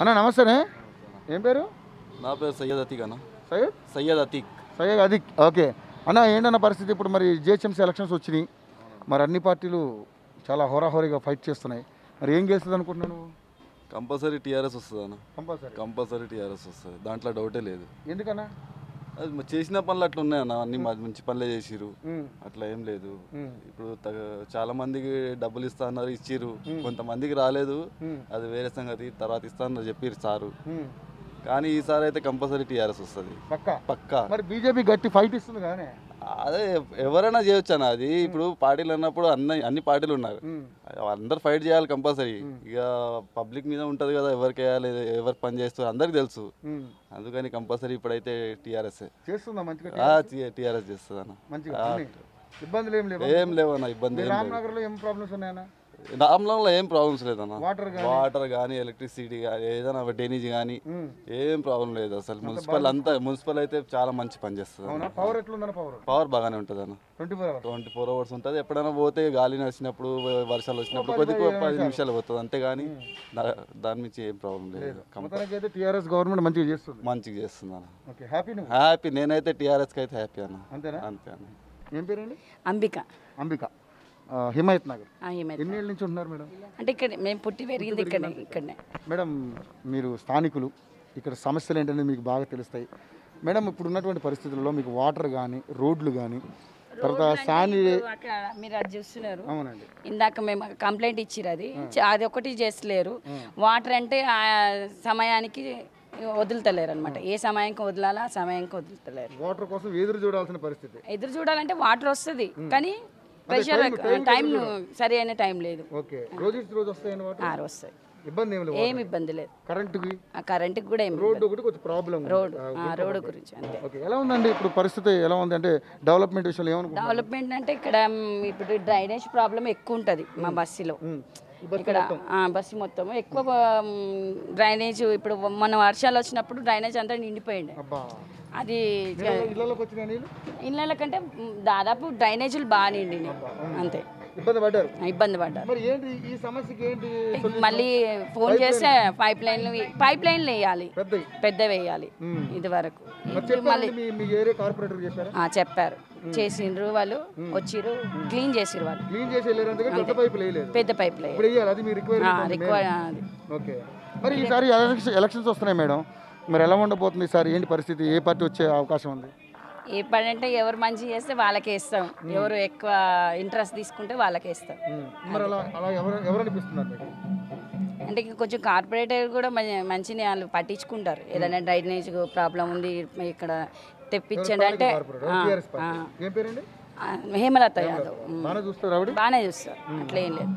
అన్న నమస్తేనే ఏం పేరు నా పేరు సయ్యద్ అతీక్ అన్న సయ్యద్ సయ్యద్ అతీక్ సయ్యద్ అదిక్ ఓకే అన్న ఏంటన్న పరిస్థితి ఇప్పుడు మరి జిహెచ్ఎంసీ ఎలక్షన్స్ వచ్చినాయి మరి అన్ని పార్టీలు చాలా హోరాహోరీగా ఫైట్ చేస్తున్నాయి మరి ఏం గెలుస్తుంది అనుకుంటున్నావు నువ్వు కంపల్సరీ టీఆర్ఎస్ వస్తుంది అన్న కంపల్సరీ కంపల్సరీ టీఆర్ఎస్ వస్తుంది దాంట్లో డౌటే లేదు ఎందుకన్నా అది మ- చేసిన పనులు అట్లా ఉన్నాయి అన్న అన్ని మ- మంచి పనులే చేసిరు ఉమ్, అట్లా ఏం లేదు ఉమ్, ఇప్పుడు తగ- చాలా మందికి డబ్బులు ఇస్తా అన్నారు ఇచ్చిర్రు కొంతమందికి రాలేదు ఉమ్, అది వేరే సంగతి తర్వాత ఇస్తా అన్నారు చెప్పిర్రు సారు ఉమ్. కానీ ఈసారి అయితే కంపల్సరీ టీఆర్ఎస్ వస్తుంది పక్కా పక్కా మరి బీజేపీ గట్టి ఫైట్ ఇస్తుంది కానీ అదే ఎవరైనా చేయొచ్చు అన్న అది ఇప్పుడు పార్టీలు అన్నప్పుడు అన్ని అన్ని పార్టీలు ఉన్నారు ఉమ్, అందరు ఫైట్ చేయాలి కంపల్సరీ ఇక పబ్లిక్ మీద ఉంటది కదా ఎవరికి వేయాలి ఎవరు పని చేస్తారు అందరికి తెలుసు ఉమ్. అందుకని కంపల్సరీ ఇప్పుడైతే టీఆర్ఎస్ చేస్తుందా మంచిగా టీఆర్ఎస్ చేస్తుంది అన్న మంచిగా ఆ, అన్ని ఇబ్బందులు ఏం లేవు ఏం లేవు అన్న ఇబ్బంది మీ ఏం లేవు రామ్నగర్లో ఏం ప్రాబ్లమ్స్ ఉన్నాయన్నా రామ్లంలో ఏం ప్రాబ్లమ్స్ లేదన్న వాటర్ కానీ వాటర్ కానీ ఎలక్ట్రిసిటీ కానీ ఏదైనా డ్రైనేజ్ కానీ ఉమ్. ఏం ప్రాబ్లం లేదు అసలు మున్సిపల్ అంతా మున్సిపల్ అయితే చాలా మంచి పని చేస్తుంది అవునా పవర్ ఎట్లుందన్న పవర్ పవర్ బాగానే ఉంటుంది అన్న twenty four hours twenty four hours ఉంటుంది ఎప్పుడైనా పోతే గాలి నడిచినప్పుడు వర్షాలు వచ్చినప్పుడు కొద్దిగా పది నిమిషాలు పోతుంది అంతేగాని దా- దాని నుంచి ఏం ప్రాబ్లం లేదు కం- మొత్తానికి అయితే టీఆర్ఎస్ గవర్నమెంట్ మంచిగా చేస్తుంది మంచిగా చేస్తుంది అన్న ఓకే హ్యాపీ నువ్వు హ్యాపీ నేనైతే టీఆర్ఎస్కి అయితే హ్యాపీ అన్న అంతేనా అంతే అన్న ఏం పేరండి అంబిక అంబిక ఆ, హిమాయత్ నగర్ ఆ, ఈమె. ఎన్ని ఏళ్ళ నుంచి ఉంటున్నారు మేడం అంటే ఇక్కడ మేము పుట్టి పెరిగింది ఇక్కడనే ఇక్కడనే మేడం మీరు స్థానికులు ఇక్కడ సమస్యలు ఏంటనేది మీకు బాగా తెలుస్తాయి మేడం ఇప్పుడు ఉన్నటువంటి పరిస్థితుల్లో మీకు వాటర్ కానీ రోడ్లు కానీ తర్వాత శాని ఇప్పుడు అక్కడ మీరు అది చూస్తున్నారు అవునండి ఇందాక మేము కంప్లైంట్ ఇచ్చిరు అది చ- అది ఒకటి చేస్తలేరు వాటర్ అంటే ఆ సమయానికి వదులుతలేరు అనమాట ఏ సమయానికి వదలాలో ఆ సమయానికి వదులుతలేరు వాటర్ కోసం ఎదురు చూడాల్సిన పరిస్థితి ఎదురు చూడాలంటే వాటర్ వస్తుంది కానీ ప్రెషర్ టైం సరి అయిన టైం లేదు ఓకే రోజు ఇచ్చి రోజు వస్తాయని వాటర్ ఆరు వస్తాయి ఇబ్బంది ఏమి లేవు ఏమి ఇబ్బంది లేదు కరెంటుకి ఆ కరెంట్కి కూడా ఏమి రోడ్డు ఒకటి కొంచెం ప్రాబ్లం రోడ్ ఆ రోడ్డు గురించి అంతే ఓకే ఎలా ఉందండి ఇప్పుడు పరిస్థితి ఎలా ఉంది అంటే డెవలప్మెంట్ విషయంలో ఏమనుకుంటున్నారు డెవలప్మెంట్ అంటే ఇక్కడ మ్, ఇప్పుడు డ్రైనేజ్ ప్రాబ్లం ఎక్కువ ఉంటుంది మా బస్సులో ఇక్కడ ఆ, బస్సు మొత్తం ఎక్కువ మ్, డ్రైనేజ్ ఇప్పుడు మన వర్షాలు వచ్చినప్పుడు డ్రైనేజ్ అంతా నిండిపోయింది అబ్బా అది ఇళ్ళలోకి వచ్చిన నీళ్ళు ఇళ్ళ కంటే మ్, దాదాపు డ్రైనేజీలు బాగా నిండినాయి అంతే ఇబ్బంది పడ్డారు ఇబ్బంది పడ్డారు మరి ఏంటి ఈ సమస్యకి ఏంటి మళ్ళీ ఫోన్ చేస్తే పైప్ లైన్లు పైప్ లైన్లు వేయాలి పెద్ద పెద్ద వేయాలి ఇది వరకు మరి చెప్పారండి మీ మీ ఏరియా కార్పొరేటర్ చెప్పారా ఆ, చెప్పారు చేసిండ్రు వాళ్ళు వచ్చిర్రు క్లీన్ చేసిర్రు వాళ్ళు క్లీన్ చేసి వెళ్ళారంటే పెద్ద పైపు వేయలేదు పెద్ద పైప్ లైన్ ఇప్పుడు వేయాలి అది మీ రిక్వైర్మెంట్ రిక్వైర్ అది ఓకే మరి ఈసారి ఎలక్షన్ ఎలక్షన్స్ వస్తున్నాయి మేడం మరి ఎలా ఉండబోతుంది ఈసారి ఏంటి పరిస్థితి ఏ పార్టీ వచ్చే అవకాశం ఉంది ఏ పని అంటే ఎవరు మంచి చేస్తే వాళ్ళకే ఇస్తాం ఎవరు ఎక్కువ ఇంట్రెస్ట్ తీసుకుంటే వాళ్ళకే ఇస్తాం మరి అలా అలా ఎవరు ఎవరు అనిపిస్తున్నారు మీకు అంటే ఇక కొంచెం కార్పొరేటర్ కూడా మంచి- మంచిని వాళ్ళు పట్టించుకుంటారు ఏదైనా డ్రైనేజ్ ప్రాబ్లం ఉంది ఇక్కడ తెప్పించండి అంటే కార్పొరేటర్ ఆ, టీఆర్ఎస్ ఆ, పార్టీ ఏం పేరండి ఆ, హేమలత యాదవ్ ఉమ్. బాగా చూస్తారు ఆవిడ బాగానే చూస్తారు అట్లా ఏం లేదు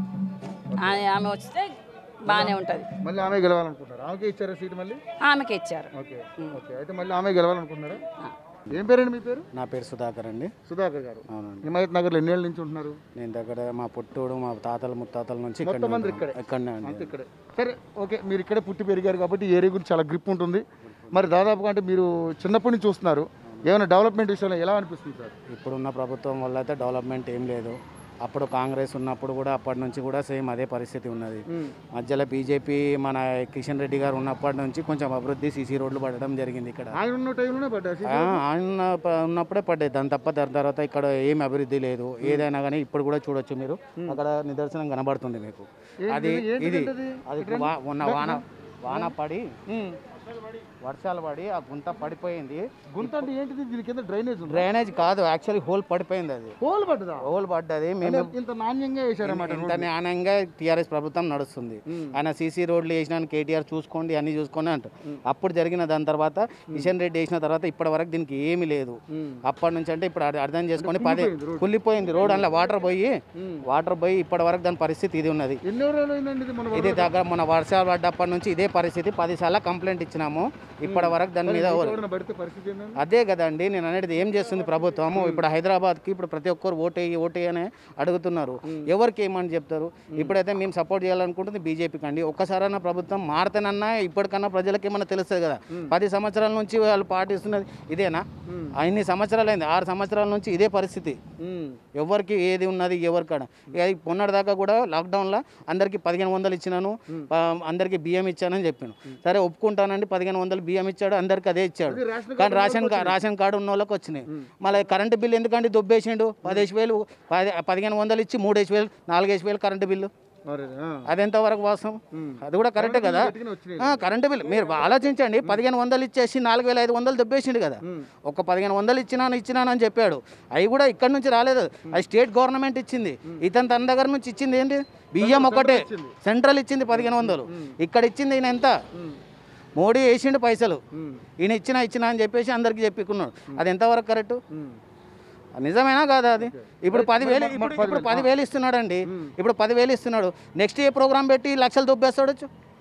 ఆ- ఆమె వస్తే బాగానే ఉంటుంది మళ్ళీ ఆమె గెలవాలనుకుంటున్నారు ఆమెకే ఇచ్చారా సీట్ మళ్ళీ ఆమెకి ఇచ్చారు ఓకే ఓకే అయితే మళ్ళీ ఆమె గెలవాలనుకుంటున్నారా ఏం పేరండి మీ పేరు నా పేరు సుధాకర్ అండి సుధాకర్ గారు అవునండి హిమాయత్ నగర్లో ఎన్ని ఏళ్ళ నుంచి ఉంటున్నారు నేను దగ్గర మా పుట్టోడు మా తాతల ముత్తాతల నుంచి ఇక్కడ మొత్తం మంది ఇక్కడే ఇక్కడనే అండి అంతే ఇక్కడే సరే ఓకే మీరు ఇక్కడే పుట్టి పెరిగారు కాబట్టి ఈ ఏరియా గురించి చాలా గ్రిప్ ఉంటుంది మరి దాదాపుగా అంటే మీరు చిన్నప్పటి నుంచి చూస్తున్నారు ఏమైనా డెవలప్మెంట్ విషయంలో ఎలా అనిపిస్తుంది సార్ ఇప్పుడున్న ప్రభుత్వం వల్ల అయితే డెవలప్మెంట్ ఏం లేదు అప్పుడు కాంగ్రెస్ ఉన్నప్పుడు కూడా అప్పటి నుంచి కూడా సేమ్ అదే పరిస్థితి ఉన్నది మధ్యలో బీజేపీ మన కిషన్ రెడ్డి గారు ఉన్నప్పటి నుంచి కొంచెం అభివృద్ధి సీసీ రోడ్లు పడడం జరిగింది ఇక్కడ ఆయన ఉన్న టైంలోనే పడ్డా ఆ, ఆయన ప- ఉన్నప్పుడే పడ్డాయి దాని తప్ప దాని తర్వాత ఇక్కడ ఏం అభివృద్ధి లేదు ఏదైనా కానీ ఇప్పుడు కూడా చూడొచ్చు మీరు అక్కడ నిదర్శనం కనబడుతుంది మీకు అది ఇది అది వా- మొన్న వాన వాన పడి వర్షాలు పడి ఆ గుంత పడిపోయింది గుంత అంటే ఏంటిది దీని కింద డ్రైనేజ్ ఉంది డ్రైనేజ్ కాదు యాక్చువల్లీ హోల్ పడిపోయింది అది హోల్ పడ్డదా హోల్ పడ్డది మేము ఇంత నాణ్యంగా వేసారన్నమాట ఇంత న్యాయంగా టీఆర్ఎస్ ప్రభుత్వం నడుస్తుంది ఆయన సీసీ రోడ్లు వేసినాను కేటీఆర్ చూసుకోండి అన్ని చూసుకోండి అంటారు అప్పుడు జరిగిన దాని తర్వాత కిషన్ రెడ్డి వేసిన తర్వాత ఇప్పటి వరకు దీనికి ఏమీ లేదు అప్పటి నుంచి అంటే ఇప్పుడు అర్థ- అర్థం చేసుకోండి పది కుళ్ళిపోయింది రోడ్ అందులో వాటర్ పోయి వాటర్ పోయి ఇప్పటి వరకు దాని పరిస్థితి ఇది ఉన్నది ఎన్ని రోజులు అయిందండి ఇది మన ఇది దగ్గర మన వర్షాలు పడ్డప్పటి నుంచి ఇదే పరిస్థితి పది సార్లు కంప్లైంట్ ఇచ్చాం ఇచ్చినాము ఇప్పటి వరకు దాని మీద ఎవరు- ఎవరైనా పడితే పరిస్థితి ఏంటండి అదే కదండి నేను అనేది ఏం చేస్తుంది ప్రభుత్వము ఇప్పుడు హైదరాబాద్కి ఇప్పుడు ప్రతి ఒక్కరు ఓటేయి ఓటేయి అని అడుగుతున్నారు ఎవరికి ఏమని చెప్తారు ఇప్పుడైతే మేము సపోర్ట్ చేయాలనుకుంటుంది బీజేపీకి అండి ఒక్కసారైనా ప్రభుత్వం మారితేనన్నా ఇప్పటికన్నా ప్రజలకు ఏమన్నా తెలుస్తుంది కదా పది సంవత్సరాల నుంచి వాళ్ళు పాటిస్తున్నది ఇదేనా ఇన్ని సంవత్సరాలు అయింది ఆరు సంవత్సరాల నుంచి ఇదే పరిస్థితి ఎవరికి ఏది ఉన్నది ఎవరికాడ ఇక ఈ మొన్నటిదాకా కూడా లాక్డౌన్లో అందరికీ పదిహేను వందలు ఇచ్చినాను ప- అందరికీ బియ్యం ఇచ్చానని చెప్పాను సరే ఒప్పుకుంటానండి పదిహేను వందలు బియ్యం ఇచ్చాడు అందరికీ అదే ఇచ్చాడు కానీ రేషన్ కా- రేషన్ కార్డు ఉన్న వాళ్ళకి వచ్చినాయి మళ్ళీ కరెంటు బిల్లు ఎందుకంటే దొబ్బేసిండు పదిహేను వేలు పది పదిహేను వందలు ఇచ్చి మూడేసి వేలు నాలుగేసి వేలు కరెంటు బిల్లు మరి ఆ. అది ఎంతవరకు వాస్తవం అది కూడా కరెక్టే కదా గట్టిగానే వచ్చినాయి. ఆ, కరెంటు బిల్ మీరు ఆలోచించండి పదిహేను వందలు ఇచ్చేసి నాలుగు వేల ఐదు వందలు దెబ్బేసిండు కదా ఒక పదిహేను వందలు ఇచ్చినాను ఇచ్చినాను అని చెప్పాడు అవి కూడా ఇక్కడ నుంచి రాలేదు అది స్టేట్ గవర్నమెంట్ ఇచ్చింది ఇతను తన దగ్గర నుంచి ఇచ్చింది ఏంటి బియ్యం ఒకటే సెంట్రల్ ఇచ్చింది పదిహేను వందలు ఇక్కడ ఇచ్చింది ఈయన ఎంత మోడీ వేసిండు పైసలు ఈయన ఇచ్చినా ఇచ్చినా అని చెప్పేసి అందరికి చెప్పుకున్నాడు అది ఎంతవరకు కరెక్ట్ నిజమేనా కాదా అది ఇప్పుడు పదివేలు ఇప్పుడు ఇప్పుడు పదివేలు ఇస్తున్నాడండి ఇప్పుడు పదివేలు ఇస్తున్నాడు నెక్స్ట్ ఏ ప్రోగ్రామ్ పెట్టి లక్షలు దొబ్బేస్తాడు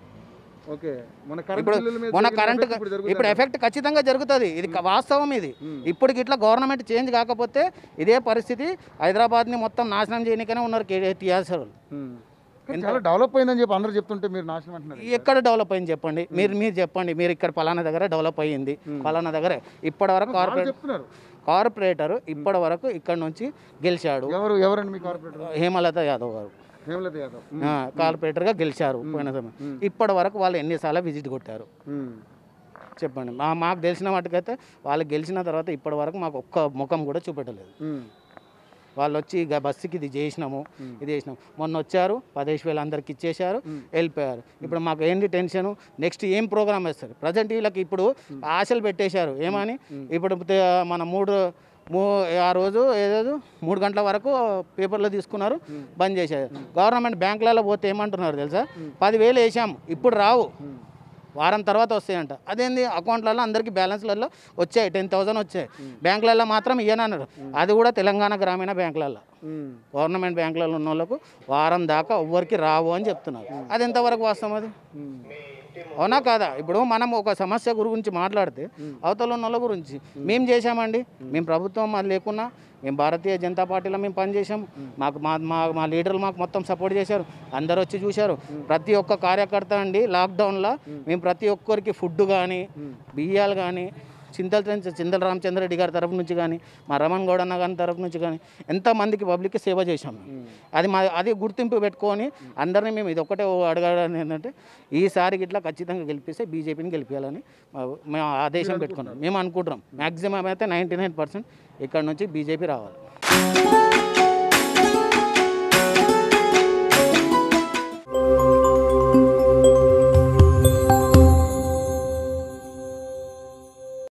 ఓకే మన కరెంట్ ఇప్పుడు బిల్లుల మీద మన జరిగిన కరెంట్ effect ఇప్పుడు జరుగుతుంది ఇప్పుడు ఎఫెక్ట్ ఖచ్చితంగా జరుగుతుంది ఇది క- వాస్తవం ఇది ఇప్పుడు ఇట్లా గవర్నమెంట్ చేంజ్ కాకపోతే ఇదే పరిస్థితి హైదరాబాద్ని మొత్తం నాశనం చేయనికనే ఉన్నారు టీఆర్ఎస్ వాళ్ళు ఉమ్. కానీ చాలా డెవలప్ అయిందని చెప్పి అందరూ చెప్తుంటే మీరు నాశనం అంటున్నారు ఎక్కడ డెవలప్ అయింది చెప్పండి మీరు మీరు చెప్పండి మీరు ఇక్కడ పలానా దగ్గర డెవలప్ అయ్యింది పలానా దగ్గర ఇప్పటి వరకు వాళ్ళు కార్పొరేట్ చెప్తున్నారు కార్పొరేటర్ ఇప్పటి వరకు ఇక్కడ నుంచి గెలిచాడు ఎవరు ఎవరండి మీ కార్పొరేటర్ హేమలత యాదవ్ గారు హేమలత యాదవ్ ఆ, కార్పొరేటర్గా గెలిచారు పోయిన సమయం ఇప్పటి వరకు వాళ్ళు ఎన్నిసార్లు విజిట్ కొట్టారు ఉమ్. చెప్పండి మా మాకు తెలిసిన వాటికైతే వాళ్ళు గెలిచిన తర్వాత ఇప్పటి వరకు మాకు ఒక్క ముఖం కూడా చూపెట్టలేదు ఉమ్. వాళ్ళు వచ్చి ఇక బస్సుకి ఇది చేసినాము ఇది చేసినాము మొన్న వచ్చారు పదేసి వేలు అందరికి ఇచ్చేశారు వెళ్ళిపోయారు ఇప్పుడు మాకు ఏంటి టెన్షన్ నెక్స్ట్ ఏం ప్రోగ్రామ్ వేస్తారు ప్రజెంట్ వీళ్ళకి ఇప్పుడు ఆశలు పెట్టేశారు ఏమని ఇప్పుడు తే- మన మూడు మూ ఆ రోజు ఏదో మూడు గంటల వరకు పేపర్లో తీసుకున్నారు బంద్ చేశారు గవర్నమెంట్ బ్యాంకులలో పోతే ఏమంటున్నారు తెలుసా పదివేలు వేసాం ఇప్పుడు రావు వారం తర్వాత వస్తాయంట అదేంది అకౌంట్లలో అందరికీ బ్యాలెన్స్లలో వచ్చాయి టెన్ థౌసండ్ వచ్చాయి బ్యాంకులలో మాత్రం ఇయ్యనన్నారు అది కూడా తెలంగాణ గ్రామీణ బ్యాంకులలో ఉమ్. గవర్నమెంట్ బ్యాంకులలో ఉన్న వాళ్ళకు వారం దాకా ఎవ్వరికి రావు అని చెప్తున్నారు అది ఎంతవరకు వాస్తవం అది ఉమ్. అవునా కాదా ఇప్పుడు మనం ఒక సమస్య గురించి మాట్లాడితే అవతల ఉన్న వాళ్ళ గురించి మేము చేశామండి మేము ప్రభుత్వం మాది లేకున్నా మేము భారతీయ జనతా పార్టీలో మేము పనిచేసాం మాకు మా మా మా లీడర్లు మాకు మొత్తం సపోర్ట్ చేశారు అందరు వచ్చి చూశారు ప్రతి ఒక్క కార్యకర్త అండి లాక్డౌన్లో మేము ప్రతి ఒక్కరికి ఫుడ్ కానీ బియ్యాలు కానీ చింతల చింతల రామచంద్రరెడ్డి గారి తరఫు నుంచి కానీ మా రమణ్ గౌడ్ అన్న గారి తరఫు నుంచి కానీ ఎంతమందికి పబ్లిక్కి సేవ చేశాం అది మా అది గుర్తింపు పెట్టుకొని అందరినీ మేము ఇది ఒకటే అడగడం ఏంటంటే ఈసారి ఇట్లా ఖచ్చితంగా గెలిపిస్తే బీజేపీని గెలిపించాలని మా- మేము ఆదేశం పెట్టుకున్నాం మేము అనుకుంటున్నాం మ్యాక్సిమం అయితే నైంటీ నైన్ పర్సెంట్ ఇక్కడ నుంచి బీజేపీ రావాలి